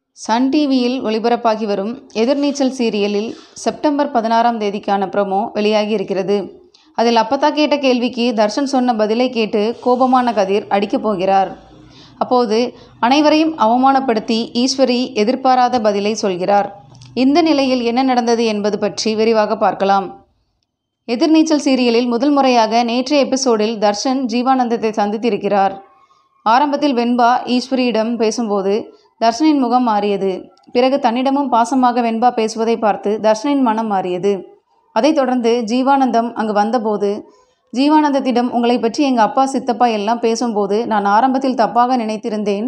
Sun டிவியில் ஒளிபரப்பாகி வரும் எதிர்நீச்சல் சீரியலில் செப்டம்பர் பதினாறாம் தேதிக்கான ப்ரோமோ வெளியாகி இருக்கிறது அதில் அப்பத்தா கேட்ட கேள்விக்கு தர்ஷன் சொன்ன பதிலை கேட்டு கோபமான கதிர் அடிக்கப் போகிறார் அப்போது அனைவரையும் அவமானப்படுத்தி ஈஸ்வரி எதிர்பாராத பதிலை சொல்கிறார் இந்த நிலையில் என்ன நடந்தது என்பது பற்றி விரிவாக பார்க்கலாம் எதிர்நீச்சல் சீரியலில் முதல் முறையாக நேற்றைய எபிசோடில் தர்ஷன் ஜீவானந்தத்தை சந்தித்திருக்கிறார் ஆரம்பத்தில் வெண்பா ஈஸ்வரியிடம் பேசும்போது தர்ஷனின் முகம் மாறியது பிறகு தன்னிடமும் பாசமாக வெண்பா பேசுவதை பார்த்து தர்ஷனின் மனம் மாறியது அதைத் தொடர்ந்து ஜீவானந்தம் அங்கு வந்தபோது ஜீவானந்தத்திடம் உங்களை பற்றி எங்கள் அப்பா சித்தப்பா எல்லாம் பேசும்போது நான் ஆரம்பத்தில் தப்பாக நினைத்திருந்தேன்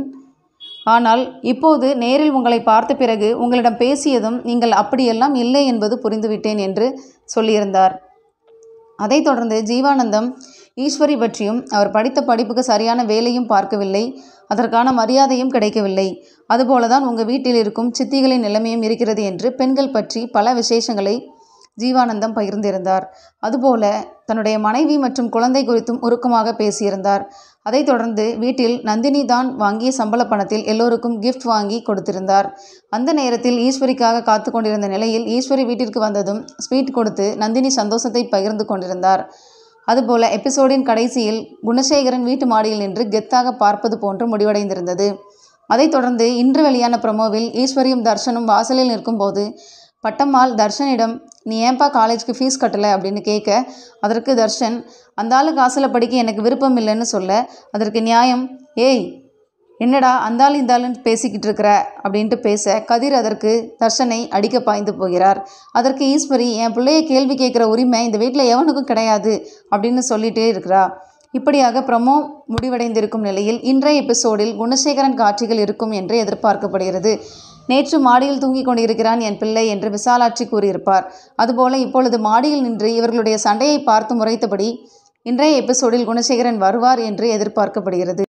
ஆனால் இப்போது நேரில் உங்களை பார்த்த பிறகு உங்களிடம் பேசியதும் நீங்கள் அப்படியெல்லாம் இல்லை என்பது புரிந்துவிட்டேன் என்று சொல்லியிருந்தார் அதைத் தொடர்ந்து ஜீவானந்தம் ஈஸ்வரி பற்றியும் அவர் படித்த படிப்புக்கு சரியான வேலையும் பார்க்கவில்லை அதற்கான மரியாதையும் கிடைக்கவில்லை அதுபோலதான் உங்கள் வீட்டில் இருக்கும் சித்திகளின் நிலைமையும் இருக்கிறது என்று பெண்கள் பற்றி பல விசேஷங்களை ஜீவானந்தம் பகிர்ந்திருந்தார் அதுபோல தன்னுடைய மனைவி மற்றும் குழந்தை குறித்தும் உருக்கமாக பேசியிருந்தார் அதைத் தொடர்ந்து வீட்டில் நந்தினி தான் வாங்கிய சம்பள பணத்தில் எல்லோருக்கும் கிஃப்ட் வாங்கி கொடுத்திருந்தார் அந்த நேரத்தில் ஈஸ்வரிக்காக காத்து கொண்டிருந்த நிலையில் ஈஸ்வரி வீட்டிற்கு வந்ததும் ஸ்வீட் கொடுத்து நந்தினி சந்தோஷத்தை பகிர்ந்து கொண்டிருந்தார் அதுபோல எபிசோடின் கடைசியில் குணசேகரன் வீட்டு மாடியில் நின்று கெத்தாக பார்ப்பது போன்று முடிவடைந்திருந்தது அதைத் தொடர்ந்து இன்று வெளியான ப்ரமோவில் ஈஸ்வரியும் தர்ஷனும் வாசலில் நிற்கும்போது பட்டம்மாள் தர்ஷனிடம் நீ ஏன்பா காலேஜ்க்கு ஃபீஸ் கட்டலை அப்படின்னு கேட்க அதற்கு தர்ஷன் அந்த ஆளு காசில் படிக்க எனக்கு விருப்பம் இல்லைன்னு சொல்ல அதற்கு நியாயம் ஏய் என்னடா அந்த ஆள் இந்த ஆளுன்னு பேசிக்கிட்டு இருக்கிற அப்படின்ட்டு பேச கதிர் அதற்கு தர்ஷனை அடிக்க பாய்ந்து போகிறார் அதற்கு ஈஸ்வரி என் பிள்ளைய கேள்வி கேட்குற உரிமை இந்த வீட்டில் எவனுக்கும் கிடையாது அப்படின்னு சொல்லிட்டே இருக்கிறா இப்படியாக ப்ரமோ முடிவடைந்திருக்கும் நிலையில் இன்றைய எபிசோடில் குணசேகரன் காட்சிகள் இருக்கும் என்று எதிர்பார்க்கப்படுகிறது நேற்று மாடியில் தூங்கிக் கொண்டிருக்கிறான் என் பிள்ளை என்று விசாலாட்சி கூறியிருப்பார் அதுபோல இப்பொழுது மாடியில் நின்று இவர்களுடைய சண்டையை பார்த்து முறைத்தபடி இன்றைய எபிசோடில் குணசேகரன் வருவார் என்று எதிர்பார்க்கப்படுகிறது